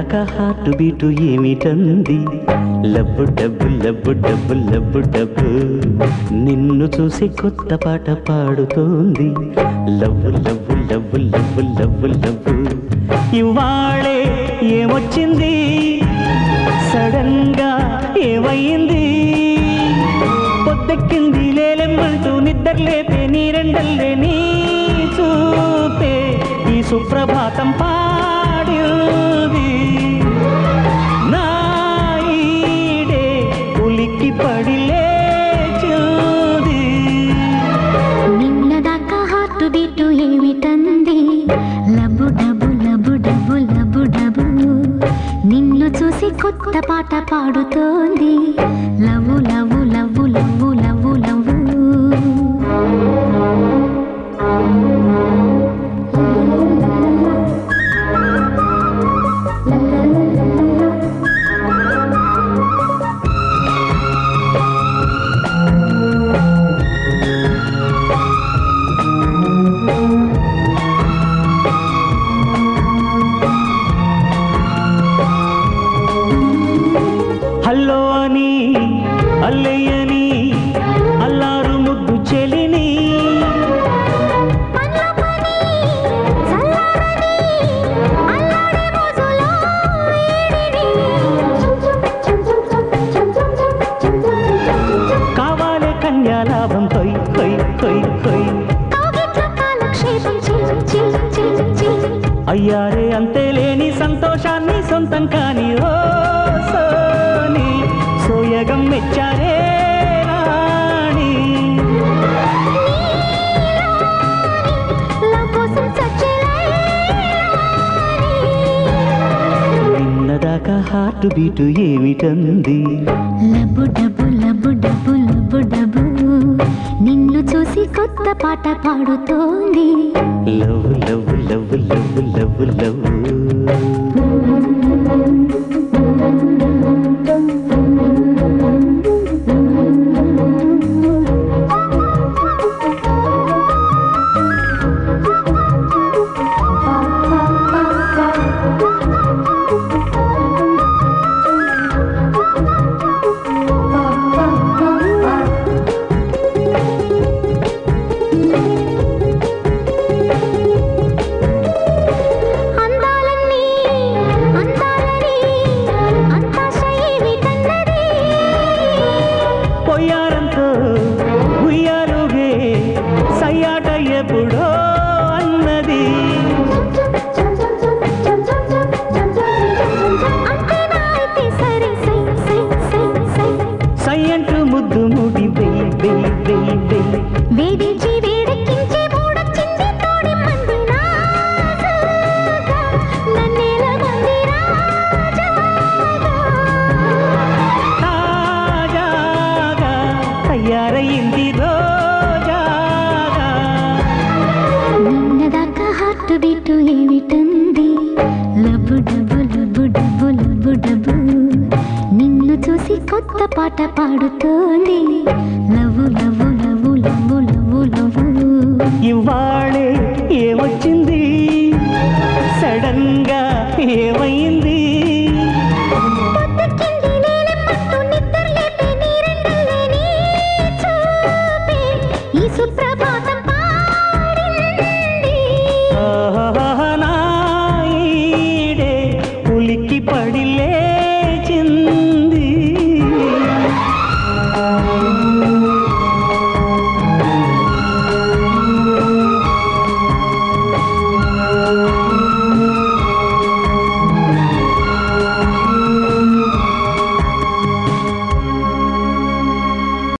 దాకా heart beat ఏమిటంది లబ్బు డబ్బు లబ్బు డబ్బు లబ్బు డబ్బు నిన్ను చూసి కొత్త పాట పాడుతోంది love love love love love love ఇవాళే ఏమొచ్చింది సడన్ గా ఏమయ్యింది పొద్దెక్కింది లేలెమ్మంటూ నిద్రలేపే నీరెండల్లే నీ చూపే ఈ సుప్రభాతం పాడింది నా ఈడే ఉలిక్కి పడి లేచింది నిన్నదాకా హార్ట్ బీటు ఏమిటంది lub dub lub dub lub dub నిన్ను చూసి కొత్త పాట పాడుతోంది love love love love love love hello అని అల్లయ్యని అల్లారు ముద్దు చెలిని కావాలే కన్యాలాభం కొయ్ కొయ్ కొయ్ కొయ్ అయ్యారే అంతే లేని సంతోషాన్ని సొంతం కాని ఓ సోని సోయగం మెచ్చారే రాణి నిన్నదాకా హార్ట్ బీటు ఏమిటంది lub dub lub dub lub dub నిన్ను చూసి కొత్త పాట పాడుతోంది love love love love love love అందాలన్నీ అందాలని అంతా శైవిటన్నది పొయ్యారంతో ఉయ్యాలుగే సయ్యాట ఎప్పుడో అన్నది అంతేనా అయితే సరే సై సై సై సై సయ్యంటూ ముద్దు ముడి వెయ్యి వెయ్యి వెయ్యి వెయ్యి వేధించి వేడెక్కించి మూడొచ్చింది తోడి మంది నాజుగా నన్నేల మంది రాజాగా తాజాగా తయారయింది రోజాగా నిన్నదాకా హార్ట్ బీటు ఏమిటంది lub dub lub dub lub dub నిన్ను చూసి కొత్త పాట పాడుతోంది love love love love love love ఇవాళే